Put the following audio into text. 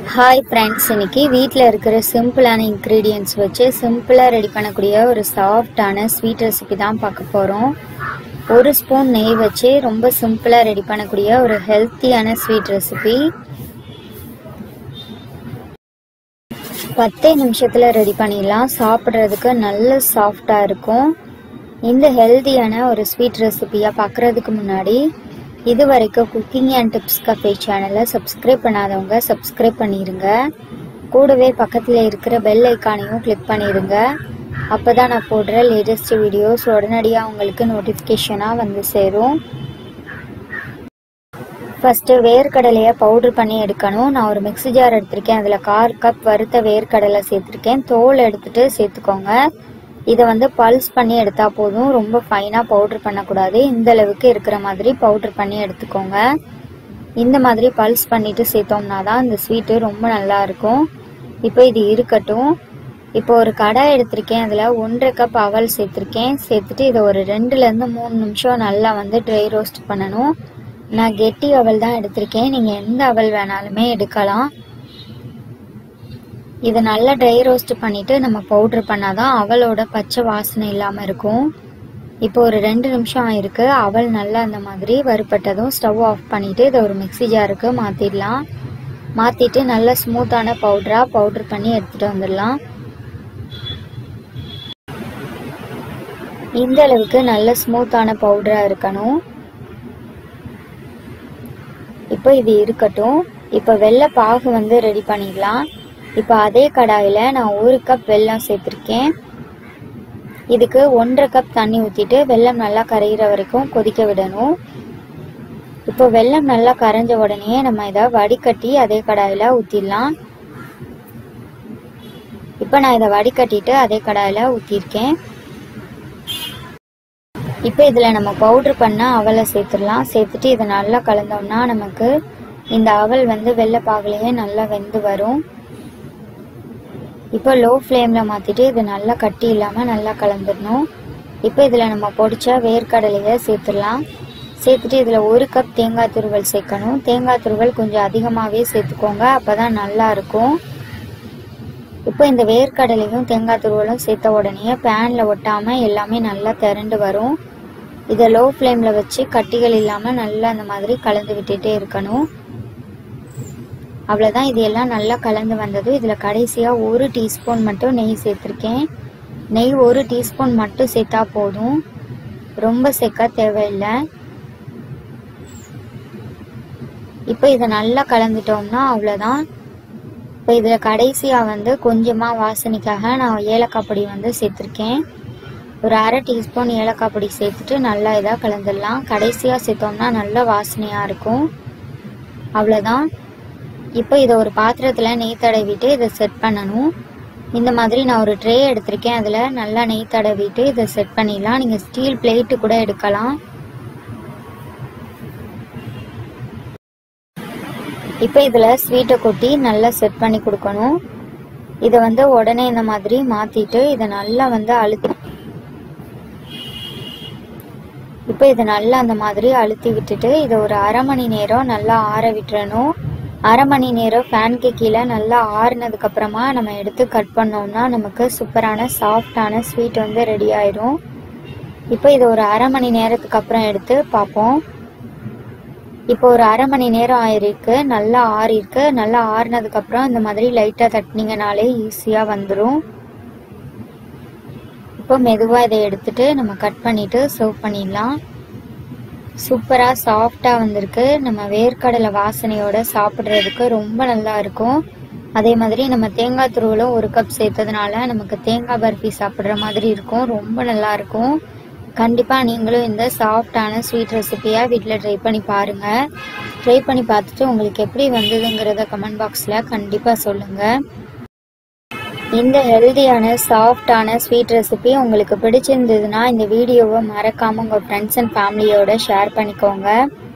hi friends இன்னைக்கு வீட்டில் இருக்கிற சிம்பிளான இன்க்ரீடியன்ட்ஸ் வச்சு சிம்பிளாக ரெடி பண்ணக்கூடிய ஒரு சாஃப்டான ஸ்வீட் ரெசிபி தான் பார்க்க போகிறோம் ஒரு ஸ்பூன் நெய் வச்சு ரொம்ப சிம்பிளாக ரெடி பண்ணக்கூடிய ஒரு ஹெல்த்தியான ஸ்வீட் ரெசிபி பத்தே நிமிஷத்தில் ரெடி பண்ணிடலாம் சாப்பிட்றதுக்கு நல்ல சாஃப்டாக இருக்கும் இந்த ஹெல்த்தியான ஒரு ஸ்வீட் ரெசிபியாக பார்க்குறதுக்கு முன்னாடி இது வரைக்கும் குக்கிங் அண்ட் டிப்ஸ் கஃபே சேனலை சப்ஸ்கிரைப் பண்ணாதவங்க சப்ஸ்கிரைப் பண்ணிடுங்க கூடவே பக்கத்தில் இருக்கிற பெல் ஐக்கானையும் கிளிக் பண்ணிடுங்க அப்போ தான் நான் போடுற லேட்டஸ்ட் வீடியோஸ் உடனடியாக உங்களுக்கு நோட்டிஃபிகேஷனாக வந்து சேரும் ஃபஸ்ட்டு வேர்க்கடலையை பவுடர் பண்ணி எடுக்கணும் நான் ஒரு மிக்ஸி ஜார் எடுத்திருக்கேன் அதில் கால் கப் வறுத்த வேர்க்கடலை சேர்த்துருக்கேன் தோல் எடுத்துட்டு சேர்த்துக்கோங்க இதை வந்து பல்ஸ் பண்ணி எடுத்தால் போதும் ரொம்ப ஃபைனாக பவுடர் பண்ணக்கூடாது இந்த அளவுக்கு இருக்கிற மாதிரி பவுடர் பண்ணி எடுத்துக்கோங்க இந்த மாதிரி பல்ஸ் பண்ணிட்டு சேர்த்தோம்னா தான் இந்த ஸ்வீட்டு ரொம்ப நல்லா இருக்கும் இப்போ இது இருக்கட்டும் இப்போ ஒரு கடாய் எடுத்திருக்கேன் அதில் ஒன்றரை கப் அவல் சேர்த்துருக்கேன் சேர்த்துட்டு இதை ஒரு ரெண்டுலேருந்து மூணு நிமிஷம் நல்லா வந்து ட்ரை ரோஸ்ட் பண்ணணும் நான் கெட்டி அவல் தான் எடுத்திருக்கேன் நீங்கள் எந்த அவல் வேணாலுமே எடுக்கலாம் இதை நல்லா ட்ரை ரோஸ்ட் பண்ணிட்டு நம்ம பவுடர் பண்ணாதான் அவளோட பச்சை வாசனை இல்லாமல் இருக்கும் இப்போ ஒரு ரெண்டு நிமிஷம் ஆயிருக்கு அவல் நல்லா அந்த மாதிரி வறுப்பட்டதும் ஸ்டவ் ஆஃப் பண்ணிட்டு இதை ஒரு மிக்ஸி ஜாருக்கு மாற்றிடலாம் மாற்றிட்டு நல்ல ஸ்மூத்தான பவுடராக பவுடர் பண்ணி எடுத்துகிட்டு வந்துடலாம் இந்த அளவுக்கு நல்ல ஸ்மூத்தான பவுடராக இருக்கணும் இப்போ இது இருக்கட்டும் இப்போ வெள்ளை பாகு வந்து ரெடி பண்ணிடலாம் இப்போ அதே கடாயில் நான் ஒரு கப் வெல்லம் சேர்த்துருக்கேன் இதுக்கு ஒன்றரை கப் தண்ணி ஊற்றிட்டு வெல்லம் நல்லா கரையிற வரைக்கும் கொதிக்க விடணும் இப்போ வெல்லம் நல்லா கரைஞ்ச உடனே நம்ம இதை வடிகட்டி அதே கடாயில் ஊற்றிடலாம் இப்போ நான் இதை வடிகட்டிட்டு அதே கடாயில் ஊற்றிருக்கேன் இப்போ இதில் நம்ம பவுட்ரு பண்ண அவலை சேர்த்துடலாம் சேர்த்துட்டு இதை நல்லா கலந்தோம்னா நமக்கு இந்த அவல் வந்து வெள்ளைப்பாகுலேயே நல்லா வெந்து வரும் இப்போ லோ ஃப்ளேமில் மாற்றிட்டு இது நல்லா கட்டி இல்லாமல் நல்லா கலந்துடணும் இப்போ இதில் நம்ம பொடிச்ச வேர்க்கடலையை சேர்த்துடலாம் சேர்த்துட்டு இதில் ஒரு கப் தேங்காய் துருவல் சேர்க்கணும் தேங்காய் துருவல் கொஞ்சம் அதிகமாகவே சேர்த்துக்கோங்க அப்போ தான் நல்லா இருக்கும் இப்போ இந்த வேர்க்கடலையும் தேங்காய் துருவலும் சேர்த்த உடனே பேனில் ஒட்டாமல் எல்லாமே நல்லா திரண்டு வரும் இதை லோ ஃப்ளேமில் வச்சு கட்டிகள் இல்லாமல் நல்லா அந்த மாதிரி கலந்து விட்டுட்டே இருக்கணும் அவ்வளோதான் இது எல்லாம் நல்லா கலந்து வந்தது இதில் கடைசியாக ஒரு டீஸ்பூன் மட்டும் நெய் சேர்த்துருக்கேன் நெய் ஒரு டீஸ்பூன் மட்டும் சேர்த்தா போதும் ரொம்ப சேர்க்க தேவையில்லை இப்போ இதை நல்லா கலந்துட்டோம்னா அவ்வளோதான் இப்போ இதில் கடைசியாக வந்து கொஞ்சமாக வாசனைக்காக நான் ஏலக்காய் பொடி வந்து சேர்த்துருக்கேன் ஒரு அரை டீஸ்பூன் ஏலக்காய் பொடி சேர்த்துட்டு நல்லா இதாக கலந்துடலாம் கடைசியாக சேர்த்தோம்னா நல்ல வாசனையாக இருக்கும் அவ்வளோதான் இப்போ இதை ஒரு பாத்திரத்தில் நெய் தடவிட்டு இதை செட் பண்ணணும் இந்த மாதிரி நான் ஒரு ட்ரே எடுத்திருக்கேன் அதில் நல்லா நெய் தடவிட்டு இதை செட் பண்ணிடலாம் நீங்கள் ஸ்டீல் பிளேட்டு கூட எடுக்கலாம் இப்போ இதில் ஸ்வீட்டை கொட்டி நல்லா செட் பண்ணி கொடுக்கணும் இதை வந்து உடனே இந்த மாதிரி மாற்றிட்டு இதை நல்லா வந்து அழுத்தி இப்போ இதை நல்லா அந்த மாதிரி அழுத்தி விட்டுட்டு இதை ஒரு அரை மணி நேரம் நல்லா ஆற விட்டுறணும் அரை மணி நேரம் ஃபேனுக்கு கீழே நல்லா ஆறுனதுக்கு அப்புறமா நம்ம எடுத்து கட் பண்ணோம்னா நமக்கு சூப்பரான சாஃப்டான ஸ்வீட் வந்து ரெடி ஆயிடும் இப்போ இது ஒரு அரை மணி நேரத்துக்கு அப்புறம் எடுத்து பார்ப்போம் இப்போ ஒரு அரை மணி நேரம் ஆயிருக்கு நல்லா ஆறிருக்கு நல்லா ஆறுனதுக்கு அப்புறம் இந்த மாதிரி லைட்டாக தட்டினீங்கனாலே ஈஸியாக வந்துடும் இப்போ மெதுவாக இதை எடுத்துட்டு நம்ம கட் பண்ணிட்டு சர்வ் பண்ணிடலாம் சூப்பராக சாஃப்டாக வந்திருக்கு நம்ம வேர்க்கடலை வாசனையோட சாப்பிட்றதுக்கு ரொம்ப நல்லா இருக்கும் அதே மாதிரி நம்ம தேங்காய் துருவலும் ஒரு கப் சேர்த்ததுனால நமக்கு தேங்காய் பர்ஃபி சாப்பிட்ற மாதிரி இருக்கும் ரொம்ப நல்லா இருக்கும் கண்டிப்பாக நீங்களும் இந்த சாஃப்டான ஸ்வீட் ரெசிபியை வீட்டில் ட்ரை பண்ணி பாருங்கள் ட்ரை பண்ணி பார்த்துட்டு உங்களுக்கு எப்படி வந்ததுங்கிறத கமெண்ட் பாக்ஸில் கண்டிப்பாக சொல்லுங்கள் இந்த ஹெல்தியான சாஃப்டான ஸ்வீட் ரெசிபி உங்களுக்கு பிடிச்சிருந்ததுன்னா இந்த வீடியோவை மறக்காமல் உங்கள் ஃப்ரெண்ட்ஸ் அண்ட் ஃபேமிலியோட ஷேர் பண்ணிக்கோங்க